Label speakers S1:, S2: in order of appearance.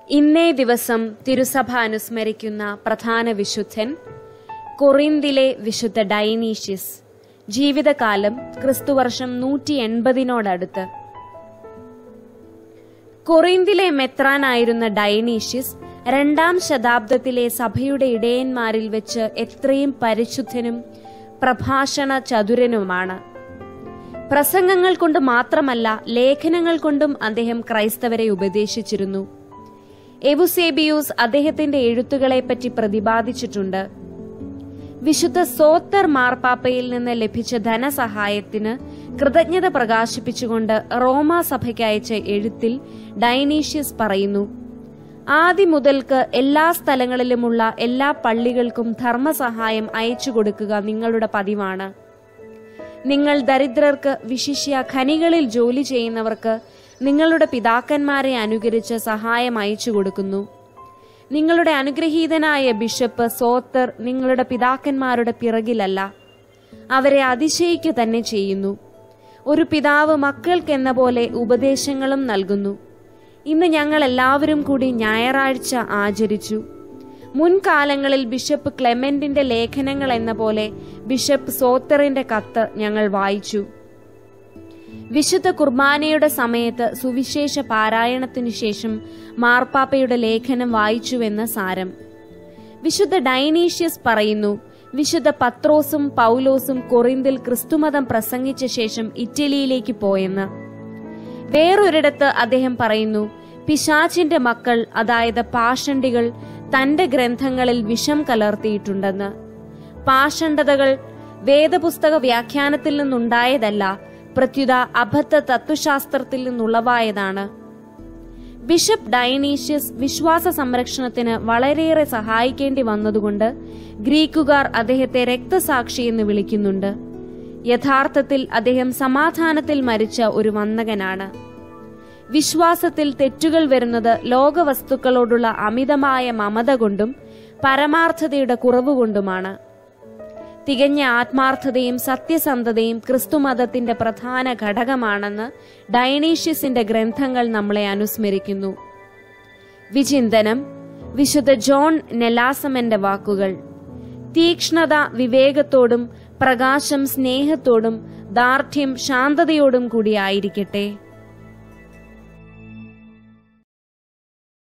S1: ഇന്നേ ദിവസം തിരുസഭ അനുസ്മരിക്കുന്ന പ്രധാന വിശുദ്ധൻ കൊറിന്തിലെ വിശുദ്ധ ഡൈനീഷ്യസ് ജീവിതകാലം ക്രിസ്തുവർഷം നൂറ്റി എൺപതിനോടടുത്ത് കൊറിന്തിലെ മെത്രാനായിരുന്ന ഡൈനീഷ്യസ് രണ്ടാം ശതാബ്ദത്തിലെ സഭയുടെ ഇടയന്മാരിൽ വെച്ച് എത്രയും പരിശുദ്ധനും പ്രഭാഷണ ചതുരനുമാണ് പ്രസംഗങ്ങൾ കൊണ്ട് മാത്രമല്ല ലേഖനങ്ങൾ കൊണ്ടും അദ്ദേഹം ക്രൈസ്തവരെ ഉപദേശിച്ചിരുന്നു എവുസേബിയൂസ് അദ്ദേഹത്തിന്റെ എഴുത്തുകളെപ്പറ്റി പ്രതിപാദിച്ചിട്ടുണ്ട് വിശുദ്ധ സോത്തർ മാർപ്പാപ്പയിൽ നിന്ന് ലഭിച്ച ധനസഹായത്തിന് കൃതജ്ഞത പ്രകാശിപ്പിച്ചുകൊണ്ട് റോമാ സഭയ്ക്ക് അയച്ച എഴുത്തിൽ ഡൈനീഷ്യസ് പറയുന്നു ആദ്യം മുതൽക്ക് എല്ലാ സ്ഥലങ്ങളിലുമുള്ള എല്ലാ പള്ളികൾക്കും ധർമ്മസഹായം അയച്ചു കൊടുക്കുക നിങ്ങളുടെ പതിവാണ് നിങ്ങൾ ദരിദ്രർക്ക് വിശിഷ്യ ഖനികളിൽ ജോലി ചെയ്യുന്നവർക്ക് നിങ്ങളുടെ പിതാക്കന്മാരെ അനുകരിച്ച് സഹായം അയച്ചു കൊടുക്കുന്നു നിങ്ങളുടെ അനുഗ്രഹീതനായ ബിഷപ്പ് സോത്തർ നിങ്ങളുടെ പിതാക്കന്മാരുടെ പിറകിലല്ല അവരെ അതിശയിക്കുക തന്നെ ചെയ്യുന്നു ഒരു പിതാവ് മക്കൾക്കെന്ന പോലെ ഉപദേശങ്ങളും നൽകുന്നു ഇന്ന് ഞങ്ങൾ എല്ലാവരും കൂടി ഞായറാഴ്ച ആചരിച്ചു മുൻകാലങ്ങളിൽ ബിഷപ്പ് ക്ലെമന്റിന്റെ ലേഖനങ്ങൾ എന്ന പോലെ ബിഷപ്പ് സോത്തറിന്റെ കത്ത് ഞങ്ങൾ വായിച്ചു വിശുദ്ധ കുർബാനയുടെ സമയത്ത് സുവിശേഷ പാരായണത്തിനു ശേഷം മാർപ്പാപ്പയുടെ ലേഖനം വായിച്ചുവെന്ന് സാരം വിശുദ്ധ ഡൈനീഷ്യസ് പറയുന്നു വിശുദ്ധ പത്രോസും പൗലോസും കൊറിന്തിൽ ക്രിസ്തുമതം പ്രസംഗിച്ച ശേഷം ഇറ്റലിയിലേക്ക് പോയെന്ന് വേറൊരിടത്ത് അദ്ദേഹം പറയുന്നു പിശാചിന്റെ മക്കൾ അതായത് പാഷണ്ടികൾ തന്റെ ഗ്രന്ഥങ്ങളിൽ വിഷം കലർത്തിയിട്ടുണ്ടെന്ന് പാഷണ്ഡതകൾ വേദപുസ്തക വ്യാഖ്യാനത്തിൽ നിന്നുണ്ടായതല്ല പ്രത്യുത അബദ്ധ തത്വശാസ്ത്രത്തിൽ നിന്നുളവായതാണ് ബിഷപ്പ് ഡൈനീഷ്യസ് വിശ്വാസ സംരക്ഷണത്തിന് വളരെയേറെ സഹായിക്കേണ്ടി വന്നതുകൊണ്ട് ഗ്രീക്കുകാർ അദ്ദേഹത്തെ രക്തസാക്ഷി എന്ന് വിളിക്കുന്നുണ്ട് യഥാർത്ഥത്തിൽ അദ്ദേഹം സമാധാനത്തിൽ മരിച്ച ഒരു വന്ദകനാണ് വിശ്വാസത്തിൽ തെറ്റുകൾ വരുന്നത് ലോകവസ്തുക്കളോടുള്ള അമിതമായ മമത കൊണ്ടും പരമാർത്ഥതയുടെ കുറവുകൊണ്ടുമാണ് തികഞ്ഞ ആത്മാർത്ഥതയും സത്യസന്ധതയും ക്രിസ്തുമതത്തിന്റെ പ്രധാന ഘടകമാണെന്ന് ഡൈനീഷ്യസിന്റെ ഗ്രന്ഥങ്ങൾ നമ്മളെ അനുസ്മരിക്കുന്നു വിചിന്തനം വിശുദ്ധ ജോൺ നെലാസമന്റെ വാക്കുകൾ തീക്ഷ്ണത വിവേകത്തോടും പ്രകാശം സ്നേഹത്തോടും ദാർഢ്യം ശാന്തതയോടും കൂടിയായിരിക്കട്ടെ